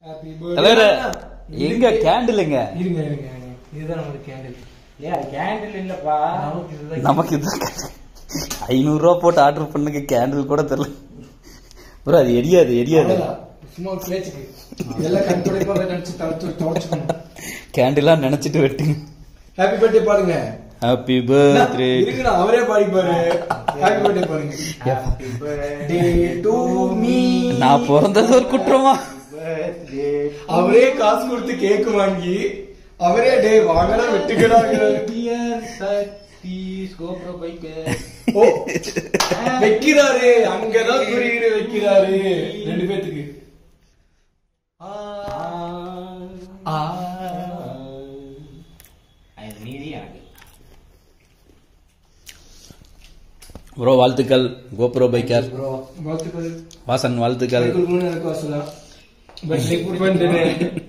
Happy தலைவரே எங்க கேண்டிலுங்க இருங்க இருங்க இருங்க. இதுதான் நமக்கு கேண்டில் ஏய் அது கேண்டில் இல்லப்பா நமக்கு இதுதான் நமக்கு இது ஐநூறு ரூபா போட்டு ஆர்டர் பண்ணுங்க கேண்டில் கூட தெரியல ப்ரோ அது எரியாது எரியாது அவ்வளவுதான். சும்மா ஒரு பேச்சுக்கு இதெல்லாம் கண் துடைப்பாக நினைச்சு தடுத்து துடைச்சுக்கணும் கேண்டிலா நினைச்சிட்டு வெட்டுங்க ஹாப்பி பர்த்டே பாருங்க ஹாப்பி பர்த்டே இருக்குண்ணா அவரே பாடிப்பாரு ஹாப்பி பர்த்டே பாருங்க ஹாப்பி டே டு மீ நான் பிறந்தது ஒரு குற்றமா பர்த்டே அவரே காசு கொடுத்து கேக் வாங்கி அவரே டே வாங்கடா வெட்டுக்கிறாங்க டியர் சக்தி கோப்ரோ பைக் ஓ வைக்கிறாரு அங்கதான் குறியீடு வைக்கிறாரு ரெண்டு பேத்துக்கு ஆ. அது மீதி எனக்கு ப்ரோ வாழ்த்துக்கள் கோப்ரோ பைக்கர் ப்ரோ வாழ்த்துக்கள் வாசன் வாழ்த்துக்கள் கொடுக்கணும்னு எனக்கு வசலாம் பட் லைக் பண்ணிட்டேன்